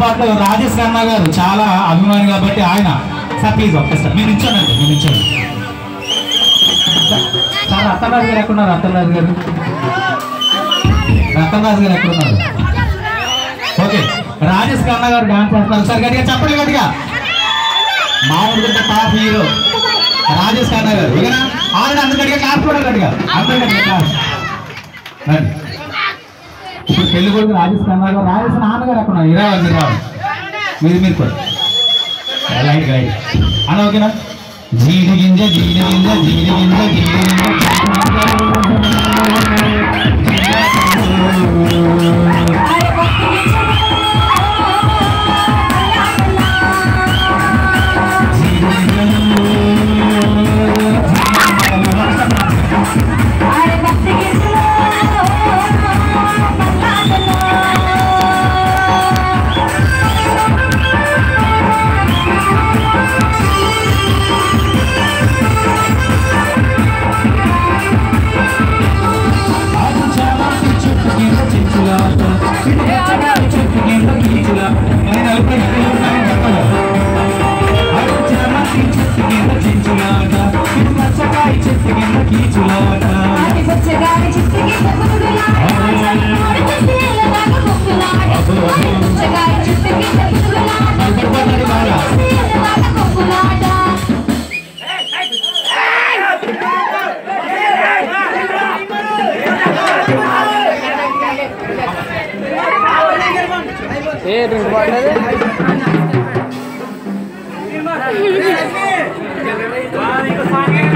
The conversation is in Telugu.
పాటు రాజేష్ ఖన్నా గారు చాలా అభిమాని కాబట్టి ఆయన సార్ ప్లీజ్ ఒక్కసారి మీరు నిల్చోనండి మీరు నిల్చోండి సార్ రత్తరాజు గారు ఎక్కడున్నారు రత్తరాజు గారు రత్తరాజు గారు ఎక్కడున్నారు ఓకే రాజేష్ ఖన్నా గారు డాన్స్ చేస్తారు సార్ గట్టిగా చెప్పండి గట్టిగా మామూలుగా టాప్ హీరో రాజేష్ ఖన్నా గారు ఓకేనా ఆల్రెడీ అందరు గట్టిగా క్లాస్ కూడా గట్టిగా అందరు గట్టిగా క్లాస్ రండి ఇప్పుడు పెళ్లి కొడుకు రాజేష్ ఖన్నా గారు రాజేష్ నాన్నగారు ఎక్కడ ఉన్నారు? ఇరా మీరు రావాలి మీరు మీరు కూడా లైట్ లైట్ అన్న ఓకేనా జీడి గింజ జీడి గింజ జీడి గింజ జీడి గింజ ఆకు చామంతి చెట్టు కింద చెంచులాట, ఇటు పచ్చగారి చెట్టు కింద కీచులాట. మరి నలుగురు ఇద్దరు ఉన్నారు చెప్పగా. ఆకు చామంతి చెట్టు కింద చెంచులాట, ఇటు పచ్చకాయ చెట్టు కింద కీచులాట. భయపడిపోతాడు బాగా. ఏ డ్రింక్ బాటిల్ వారికి సాంఘిక